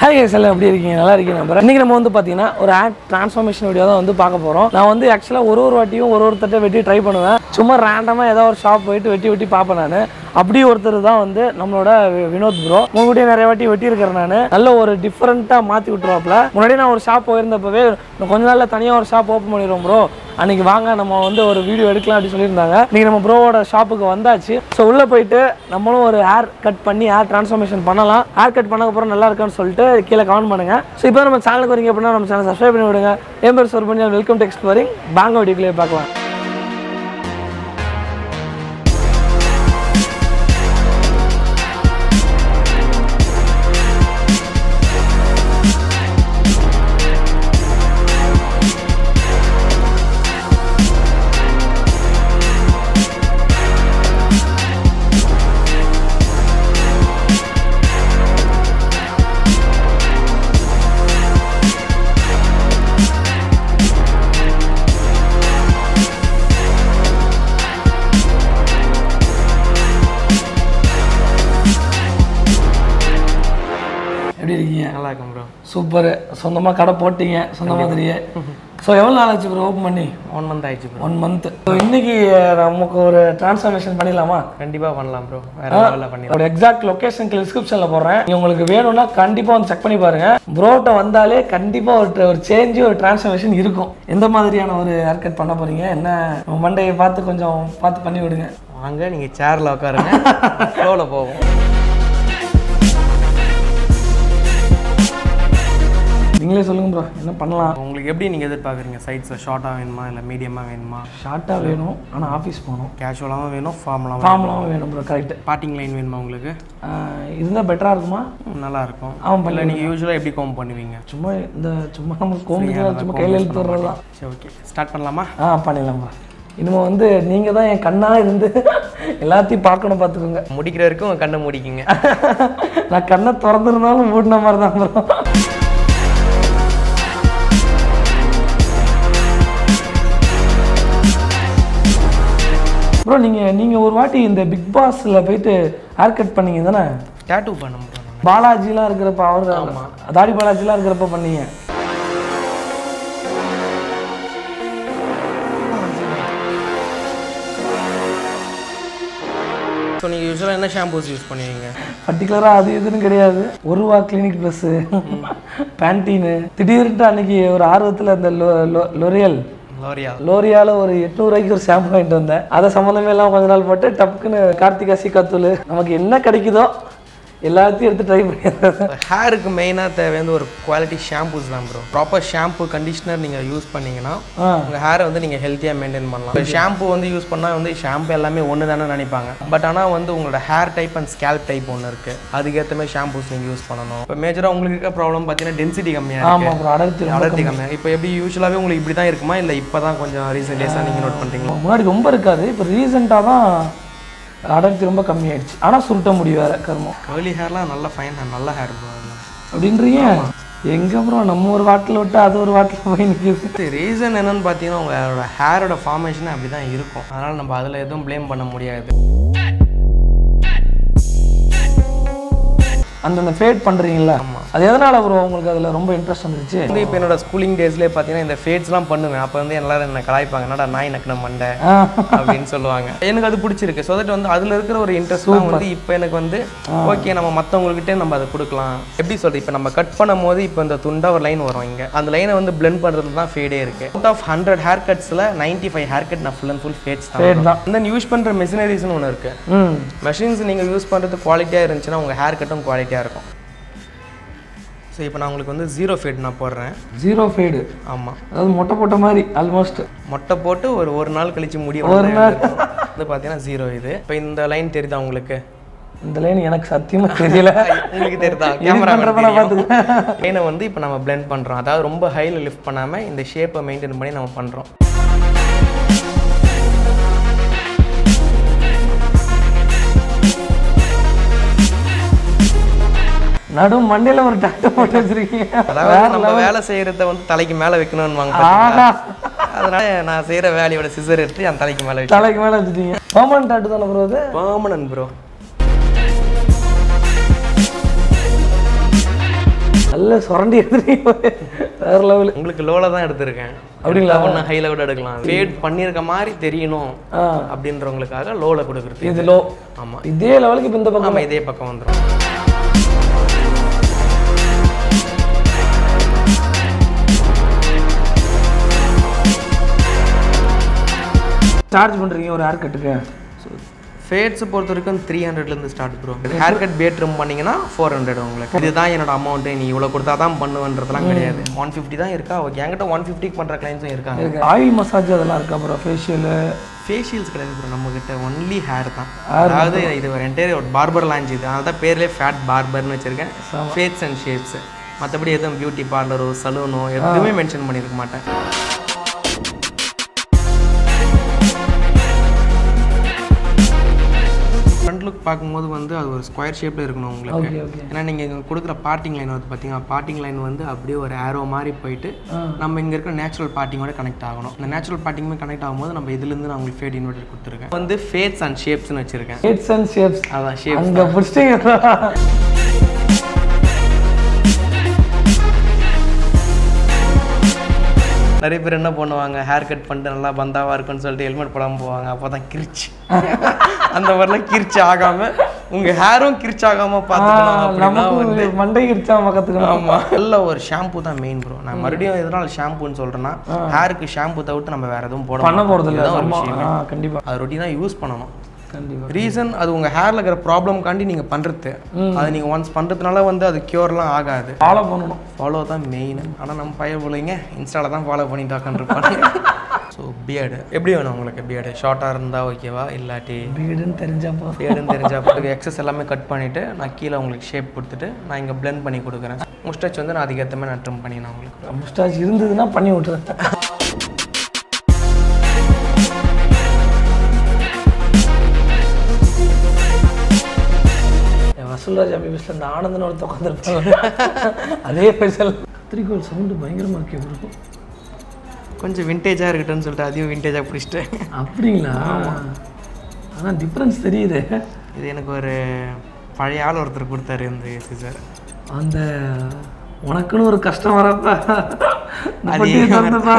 Hi guys எல்லாம் எப்படி இருக்கீங்க நல்லா இருக்கீங்க நம்புறேன் இன்னைக்கு நம்ம வந்து பார்த்தீங்கன்னா ஒரு ஆட் ட்ரான்ஸ்ஃபார்மேஷன் வீடியோ தான் வந்து பார்க்க போகிறோம் நான் வந்து ஆக்சுவலாக ஒரு ஒரு வாட்டியும் ஒரு ஒரு தட்டை வெட்டி ட்ரை பண்ணுவேன் சும்மா ரேண்டமாக ஏதாவது ஒரு ஷாப் போயிட்டு வெட்டி வெட்டி பார்ப்பேன் நான் அப்படி ஒருத்தர் தான் வந்து நம்மளோட வி- வினோத் ப்ரோ உங்ககிட்டயே நிறைய வாட்டி வெட்டி இருக்கிறேன் நான் நல்ல ஒரு டிஃப்ரெண்ட்டாக மாற்றி விட்டுருவாப்புல முன்னாடி நான் ஒரு ஷாப் போயிருந்தப்பவே இன்னும் கொஞ்ச நாளில் தனியாக ஒரு ஷாப் ஓப்பன் பண்ணிடுவோம் ப்ரோ அன்னைக்கு வாங்க நம்ம வந்து ஒரு வீடியோ எடுக்கலாம் அப்படின்னு சொல்லியிருந்தாங்க இன்னைக்கு நம்ம ப்ரோவோட ஷாப்புக்கு வந்தாச்சு ஸோ உள்ளே போயிட்டு நம்மளும் ஒரு ஹேர் கட் பண்ணி ஹேர் ட்ரான்ஸ்ஃபார்மேஷன் பண்ணலாம் ஹேர் கட் பண்ணக்கப்புறம் நல்லா இருக்கான்னு சொல்லிட்டு கீழே கமெண்ட் பண்ணுங்க ஸோ இப்போ நம்ம சேனலுக்கு வரீங்க அப்படின்னா நம்ம சேனல் சப்ஸ்கிரைப் பண்ணி விடுங்க என் பேர் சொல் பண்ணி வெல்கம் டெக்ஸ்ட் வரிங் பேங்க வீடியோக்குள்ளே பார்க்கலாம் எப்படி இருக்கீங்க நல்லா இருக்கும் ப்ரோ சூப்பர் சொந்தமாக கடை போட்டீங்க சொந்த மாதிரியே ஸோ எவ்வளோ நாள் ஆச்சு ப்ரோ ஓப்பன் பண்ணி ஒன் மந்த் ஆயிடுச்சு ப்ரோ ஒன் மந்த் ஸோ இன்னைக்கு நமக்கு ஒரு ட்ரான்ஸ்ஃபார்மேஷன் பண்ணிடலாமா கண்டிப்பாக பண்ணலாம் ப்ரோ வேற லெவலில் பண்ணி ஒரு எக்ஸாக்ட் லொகேஷனுக்கு டிஸ்கிரிப்ஷனில் போடுறேன் நீங்க உங்களுக்கு வேணும்னா கண்டிப்பாக வந்து செக் பண்ணி பாருங்க ப்ரோட்ட வந்தாலே கண்டிப்பாக ஒரு ஒரு சேஞ்சு ஒரு டிரான்ஸ்ஃபர்மேஷன் இருக்கும் எந்த மாதிரியான ஒரு ஹேர் கட் பண்ண போறீங்க என்ன மண்டையை பார்த்து கொஞ்சம் பார்த்து பண்ணி விடுங்க வாங்க நீங்கள் சேரில் உட்காருங்க ஃப்ளோவில் போவோம் நீங்களே சொல்லுங்க ப்ரோ என்ன பண்ணலாம் உங்களுக்கு எப்படி நீங்கள் எதிர்பார்க்குறீங்க சைட்ஸில் ஷார்ட்டாக வேணுமா இல்லை மீடியமாக வேணுமா ஷார்ட்டாக வேணும் ஆனால் ஆஃபீஸ் போகணும் கேஷுவலாகவும் வேணும் ஃபார்மலாகவும் ஃபார்ம்லாம் வேணும் ப்ரோ கரெக்ட் பார்ட்டிங் லைன் வேணுமா உங்களுக்கு இருந்தால் பெட்டராக இருக்குமா ம், நல்லா இருக்கும் ஆமாம் இல்லை நீங்கள் யூஸ்வலாக எப்படி கோம் பண்ணுவீங்க சும்மா இந்த சும்மா நம்ம கோம்பிக்கலாம் சும்மா கையில் எழுத்து வர்றது தான் சரி ஓகே ஸ்டார்ட் பண்ணலாமா ஆ பண்ணிடலாம்ப்பா இனிமே வந்து நீங்கள் தான் என் கண்ணாக இருந்து எல்லாத்தையும் பார்க்கணும் பார்த்துக்கோங்க முடிக்கிற வரைக்கும் உங்க கண்ணை முடிக்கிங்க நான் கண்ணை திறந்துருந்தாலும் மூடின மாதிரி தான் ப்ரோ ப்ரோ நீங்கள் நீங்கள் ஒரு வாட்டி இந்த பிக் பாஸில் போயிட்டு ஹேர் கட் பண்ணீங்க தானே டேட்டூ பண்ண ப்ரோ பாலாஜிலாம் இருக்கிறப்ப அவர் தாடி பாலாஜிலாம் இருக்கிறப்ப பண்ணீங்க ஸோ நீங்கள் யூஸ்வலாக என்ன ஷாம்பூஸ் யூஸ் பண்ணுவீங்க பர்டிகுலராக அது இதுன்னு கிடையாது ஒரு ரூபா கிளினிக் ப்ளஸ்ஸு பேண்டீனு திடீர்னு அன்னைக்கு ஒரு ஆர்வத்தில் அந்த லொ லொ- லொரியல் லோரியா லோரியால ஒரு எட்நூறுவாய்க்கு ஒரு ஷாம்பு வாங்கிட்டு வந்தேன் அதை சம்மந்தமே எல்லாம் கொஞ்ச நாள் போட்டு டப்புக்குன்னு கார்த்திகா சிக்காத்தூள் நமக்கு என்ன கிடைக்குதோ எல்லாத்தையும் எடுத்து ட்ரை பண்ணிடுறது ஹேருக்கு மெயினாக தேவை வந்து ஒரு குவாலிட்டி ஷாம்பூஸ் தான் ப்ரோ ப்ராப்பர் ஷாம்பு கண்டிஷனர் நீங்கள் யூஸ் பண்ணீங்கன்னா ஆ உங்கள் ஹேரை வந்து நீங்கள் ஹெல்த்தியாக மெயின்டைன் பண்ணலாம் இப்போ ஷாம்பு வந்து யூஸ் பண்ணால் வந்து ஷாம்பு எல்லாமே ஒன்று தானே நினைப்பாங்க பட் ஆனால் வந்து உங்களோட hair type and scalp type ஒன்று இருக்குது அதுக்கேற்ற மாதிரி ஷாம்பூஸ் நீங்கள் யூஸ் பண்ணணும் இப்போ மேஜராக உங்களுக்கு இருக்க ப்ராப்ளம் பார்த்தீங்கன்னா டென்சிட்டி கம்மியாக ஆமாம் அப்புறம் அடர்த்தி இருக்கு அடர்த்தி கம்மியாக இப்போ எப்படி யூஸ்வலாகவே உங்களுக்கு இப்படி தான் இருக்குமா இல்லை இப்போ தான் கொஞ்சம் ரீசெண்ட் டேஸாக நீங்கள் நோட் பண்ணுறீங்களா முன்னாடி ரொம்ப இருக்காது இப்போ ரீசெண்டாக தான் அடர்த்தி ரொம்ப கம்மியாயிடுச்சு ஆனால் சுருட்ட முடியும் வேற கர்மம் கேர்லி ஹேர்லாம் நல்ல ஃபைன் நல்ல ஹேர் ப்ரோ அப்படின்றீங்க எங்க அப்புறம் நம்ம ஒரு வாட்டில் விட்டு அது ஒரு வாட்டில் போய் நிற்கிது ரீசன் என்னன்னு பார்த்தீங்கன்னா உங்களோட ஹேரோட ஃபார்மேஷன் அப்படி தான் இருக்கும் அதனால் நம்ம அதில் எதுவும் ப்ளேம் பண்ண முடியாது அந்தந்த ஃபேட் பண்ணுறீங்களா அது எதனால ப்ரோ உங்களுக்கு அதில் ரொம்ப இன்ட்ரெஸ்ட் வந்துருச்சு வந்து இப்போ என்னோட ஸ்கூலிங் டேஸ்லேயே பார்த்தீங்கன்னா இந்த ஃபேட்ஸ்லாம் பண்ணுவேன் அப்போ வந்து எல்லாரும் என்ன கலாய்ப்பாங்க என்னடா நாய் நக்கின மண்டை ஆ அப்படின்னு சொல்லுவாங்க எனக்கு அது பிடிச்சிருக்கு ஸோ தட் வந்து அதில் இருக்கிற ஒரு இன்ட்ரெஸ்ட் தான் வந்து இப்போ எனக்கு வந்து ஓகே நம்ம மற்றவங்கக்கிட்டே நம்ம அதை கொடுக்கலாம் எப்படி சொல்றது இப்போ நம்ம கட் பண்ணும் போது இப்போ இந்த துண்டா ஒரு லைன் வரும் இங்கே அந்த லைனை வந்து blend பண்ணுறதுல தான் ஃபேடே இருக்கு அவுட் ஆஃப் ஹண்ட்ரட் ஹேர் கட்ஸில் நைன்ட்டி ஃபைவ் ஹேர் கட் நான் full and full fades Fade தான் தான். தென் யூஸ் பண்ணுற மெஷினரிஸ்னு ஒன்று இருக்கு ம் மெஷின்ஸ் நீங்கள் யூஸ் பண்ணுறது குவாலிட்டியாக இருந்துச்சுன்னா உங்கள் ஹேர் கட்டும் குவாலிட்டியாக இருக்கும் ஸோ இப்போ நான் உங்களுக்கு வந்து ஜீரோ ஃபேட் நான் போடுறேன் ஜீரோ ஃபேடு ஆமாம் அதாவது மொட்டை போட்ட மாதிரி ஆல்மோஸ்ட் மொட்டை போட்டு ஒரு ஒரு நாள் கழிச்சு முடி ஒரு வளர்ந்து நாள். இருக்கும். வந்து பார்த்தீங்கன்னா ஜீரோ இது இப்போ இந்த லைன் தெரியுதா உங்களுக்கு இந்த லைன் எனக்கு சத்தியமா தெரியல உங்களுக்கு தெரியுதா பண்றப்ப நான் கேமரா லைனை வந்து இப்போ நம்ம blend பண்ணுறோம் அதாவது ரொம்ப ஹையில் லிஃப்ட் பண்ணாமல் இந்த ஷேப்பை மெயின்டைன் பண்ணி நம்ம பண்ணுறோம் நடு மண்டையில ஒரு டாக்டர் போட்டு வச்சிருக்கீங்க அதாவது நம்ம வேலை செய்யறத வந்து தலைக்கு மேலே வைக்கணும்னு வாங்க ஆஹா அதனால நான் செய்கிற வேலையோட சிசர் எடுத்து என் தலைக்கு மேலே வைக்கிறேன் தலைக்கு மேல வச்சுட்டீங்க பர்மனன்ட் டாட்டு தானே ப்ரோ அது பர்மனன்ட் ப்ரோ நல்ல பல்ல சுரண்டி எடுத்துருக்கீங்க வேற லெவலு உங்களுக்கு லோல தான் எடுத்திருக்கேன் அப்படிங்களா ஒன்று ஹைல கூட எடுக்கலாம் ஃபேட் பண்ணியிருக்க மாதிரி தெரியணும் ஆ அப்படின்றவங்களுக்காக லோல கொடுக்குறது இது லோ ஆமா இதே லெவலுக்கு இப்போ இந்த பக்கம் ஆமா இதே பக்கம் வந்துரும் சார்ஜ் பண்ணுறீங்க ஒரு ஹேர் கட்டுக்கு ஃபேட்ஸ் பொறுத்த வரைக்கும் த்ரீ ஹண்ட்ரட்லேருந்து start bro hair cut fade trim பண்ணீங்கன்னா ஃபோர் ஹண்ட்ரட் உங்களுக்கு இதுதான் என்னோட அமௌண்ட்டு நீ இவ்வளோ கொடுத்தா தான் பண்ணுவேன்றதுலாம் கிடையாது ஒன் ஃபிஃப்டி தான் இருக்கா ஓகே என்கிட்ட ஒன் ஃபிஃப்டிக்கு பண்ணுற கிளைண்ட்ஸும் இருக்காங்க ஆயில் மசாஜ் அதெல்லாம் இருக்கா அப்புறம் ஃபேஷியலு ஃபேஷியல்ஸ் கிடையாது ப்ரோ நம்மக்கிட்ட ஒன்லி ஹேர் தான் அதாவது இது ஒரு என்டையர் ஒரு பார்பர் லான்ச் இது அதனால தான் பேர்லேயே ஃபேட் பார்பர்னு வச்சிருக்கேன் ஃபேட்ஸ் அண்ட் ஷேப்ஸ் மற்றபடி எதுவும் பியூட்டி பார்லரோ சலூனோ எதுவுமே மென்ஷன் பண்ணியிருக்க மாட்டேன் ஃப்ரண்ட் லுக் பார்க்கும்போது வந்து அது ஒரு ஸ்கொயர் ஷேப்பில் இருக்கணும் உங்களுக்கு ஓகே ஓகே ஏன்னா நீங்கள் இங்கே கொடுக்குற பார்ட்டிங் லைன் வந்து பார்த்தீங்கன்னா பார்ட்டிங் லைன் வந்து அப்படியே ஒரு ஆரோ மாதிரி போயிட்டு ஆ. நம்ம இங்கே இருக்கிற நேச்சுரல் பார்ட்டிங்கோட கனெக்ட் ஆகணும் இந்த நேச்சுரல் பார்ட்டிங்குமே கனெக்ட் ஆகும்போது நம்ம இதுலேருந்து நான் உங்களுக்கு ஃபேட் இன்வெர்டர் கொடுத்துருக்கேன் வந்து ஃபேட்ஸ் அண்ட் ஷேப்ஸ்னு வச்சுருக்கேன் ஹேட்ஸ் அண்ட் ஷேப்ஸ் அதான் ஷேப் அங்கே பிடிச்சிட்டீங்க நிறைய பேர் என்ன பண்ணுவாங்க ஹேர் கட் பண்ணிட்டு நல்லா பந்தாவா இருக்குன்னு சொல்லிட்டு ஹெல்மெட் போடாமல் போவாங்க அப்போ தான் கிரிச்சு அந்த மாதிரிலாம் கிரிச்சு ஆகாம உங்க ஹேரும் கிரிச்சு ஆகாம பார்த்துக்கணும் அப்படின்னா வந்து நமக்கு மண்டை கிரிச்சா கற்றுக்கணும் ஆமா நல்ல ஒரு ஷாம்பு தான் மெயின் ப்ரோ நான் மறுபடியும் எதனால ஷாம்புன்னு சொல்றேன்னா ஹேருக்கு ஷாம்பு தவிர்த்து நம்ம வேற எதுவும் போட பண்ண மாட்டோம். போகிறது இல்லை இதுதான் ஒரு ஆமா விஷயமே. ஆ கண்டிப்பாக அது ரொட்டீனாக யூஸ் பண்ணணும் கண்டிப்பாக ரீசன் அது உங்க ஹேர்ல இருக்கிற ப்ராப்ளம்காண்டி நீங்க பண்றது அது நீங்க ஒன்ஸ் பண்றதுனால வந்து அது கியூர்லாம் ஆகாது ஃபாலோ பண்ணணும் ஃபாலோ தான் மெயின் ஆனால் நம்ம பையன் பிள்ளைங்க இன்ஸ்டால தான் ஃபாலோ பண்ணிட்டு உட்காந்துருப்பாங்க ஸோ பியர்டு எப்படி வேணும் உங்களுக்கு பியர்டு ஷார்ட்டாக இருந்தால் ஓகேவா இல்லாட்டி வீடுன்னு தெரிஞ்சப்போ பியர்டுன்னு தெரிஞ்சா போட்டு எக்ஸஸ் எல்லாமே கட் பண்ணிவிட்டு நான் கீழே உங்களுக்கு ஷேப் கொடுத்துட்டு நான் இங்கே blend பண்ணி கொடுக்குறேன் முஸ்டச் வந்து நான் அதுக்கேற்ற மாதிரி நான் ட்ரிம் பண்ணி நான் உங்களுக்கு முஸ்டாச் இருந்ததுன்னா பண்ணி விட்டுறேன் என் வசூல்ராஜ் அபிபிஸ்ல இந்த ஆனந்தன் ஒருத்த உட்காந்துருப்பாங்க அதே ஸ்பெஷல் கத்திரிக்கோள் சவுண்டு பயங்கரமாக இருக்கே ப்ரோ கொஞ்சம் விண்டேஜாக இருக்கட்டும்னு சொல்லிட்டு அதையும் விண்டேஜாக பிடிச்சிட்டேன் அப்படிங்களா அதான் டிஃப்ரென்ஸ் தெரியுது இது எனக்கு ஒரு பழைய ஆள் ஒருத்தர் கொடுத்தாரு இந்த சிசர் அந்த உனக்குன்னு ஒரு கஷ்டம் வரப்ப இந்த அது பொட்டியை ஏன் திறந்துப்பா.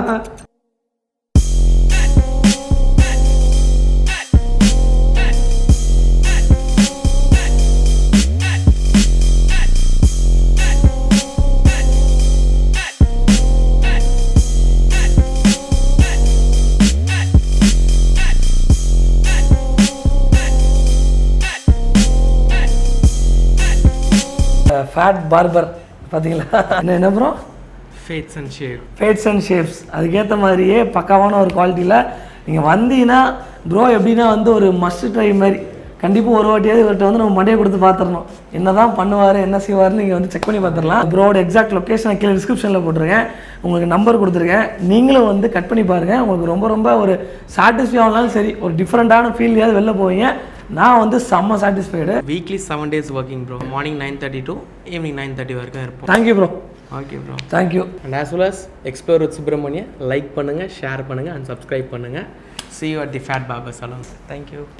ஃபேட் பார்பர் பார்த்தீங்களா என்ன என்ன bro fades and shape fades and shapes அதுக்கேற்ற மாதிரியே பக்காவான ஒரு குவாலிட்டியில் நீங்கள் வந்தீங்கன்னா ப்ரோ எப்படின்னா வந்து ஒரு மஸ்ட் ட்ரை மாதிரி கண்டிப்பாக ஒரு வாட்டியாவது இவர்கிட்ட வந்து நம்ம மண்டையை கொடுத்து பார்த்துடணும் என்ன தான் பண்ணுவார் என்ன செய்வார்னு நீங்கள் வந்து செக் பண்ணி பார்த்துடலாம் ப்ரோட எக்ஸாக்ட் லொக்கேஷனை கீழே டிஸ்கிரிப்ஷனில் போட்டிருக்கேன் உங்களுக்கு நம்பர் கொடுத்துருக்கேன் நீங்களும் வந்து கட் பண்ணி பாருங்கள் உங்களுக்கு ரொம்ப ரொம்ப ஒரு சாட்டிஸ்ஃபை ஆகலாம் சரி ஒரு டிஃப்ரெண்ட்டான ஃபீல்லையாவது வெளில போவீங்க நான் வந்து செம்ம satisfied weekly seven days working bro morning nine thirty to evening nine thirty வரைக்கும் இருப்போம் thank you bro okay bro thank you and as well as explore with Subramaniya like பண்ணுங்கள் ஷேர் பண்ணுங்கள் அண்ட் சப்ஸ்கிரைப் பண்ணுங்கள் see you at the fat barber salon thank you